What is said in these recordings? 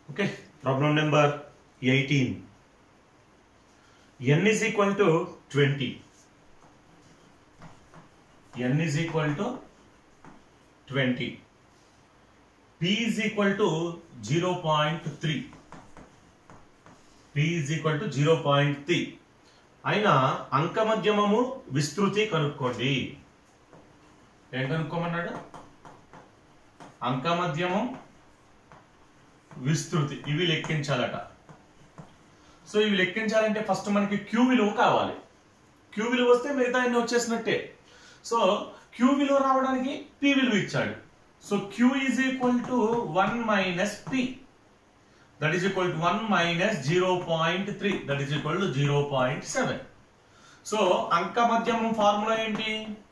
Okay, problem number 18. n is equal to 20. n is equal to 20. p is equal to 0.3. p is equal to 0.3. అయినా అంకమధ్యమము విస్తృతి కనుక్కోండి ఏం కనుక్కోమన్నాడు అంకమధ్యమం విస్తృతి ఇవి లెక్కించాలట so ఇవి లెక్కించాలంటే ఫస్ట్ మనకి క్యూ విలువ కావాలి క్యూ విలువ వస్తే మిగతా అన్ని వచ్చేసినట్టే సో క్యూ విలువ రావడానికి పి విలువ ఇచ్చాడు so Q is equal to one minus P that is equal to one minus zero point three that is equal to zero point seven so అంక మధ్యమం ఫార్ములా ఏంటి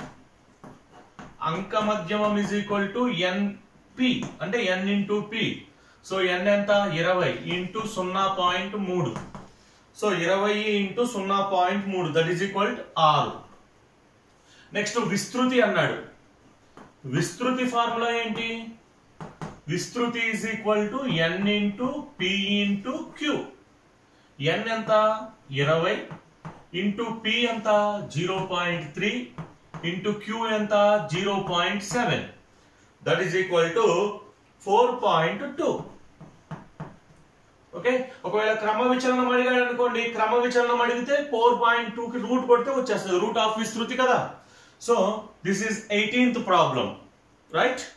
అంక మధ్యమం is equal to N P అంటే N into P so N ఎంత ఇరవై into సున్నా point మూడు సో ఇరవై ఇంటూ సున్నా పాయింట్ మూడు దట్ ఈస్ ఈక్వల్ టు ఆరు నెక్స్ట్ విస్తృతి అన్నాడు విస్తృతి ఫార్ములా ఏంటి విస్తృతి is equal to N into P into Q N ఎంత ఇరవై ఇంటూ పి ఎంత zero point three into Q ఎంత zero point seven that is equal to four point two okay ఒకవేళ క్రమ విచలనం అడిగాడు అనుకోండి క్రమ విచలనం అడిగితే ఫోర్ పాయింట్ టూ కి రూట్ కొడితే వచ్చేస్తుంది రూట్ ఆఫ్ విస్తృతి కదా so this is eighteenth problem right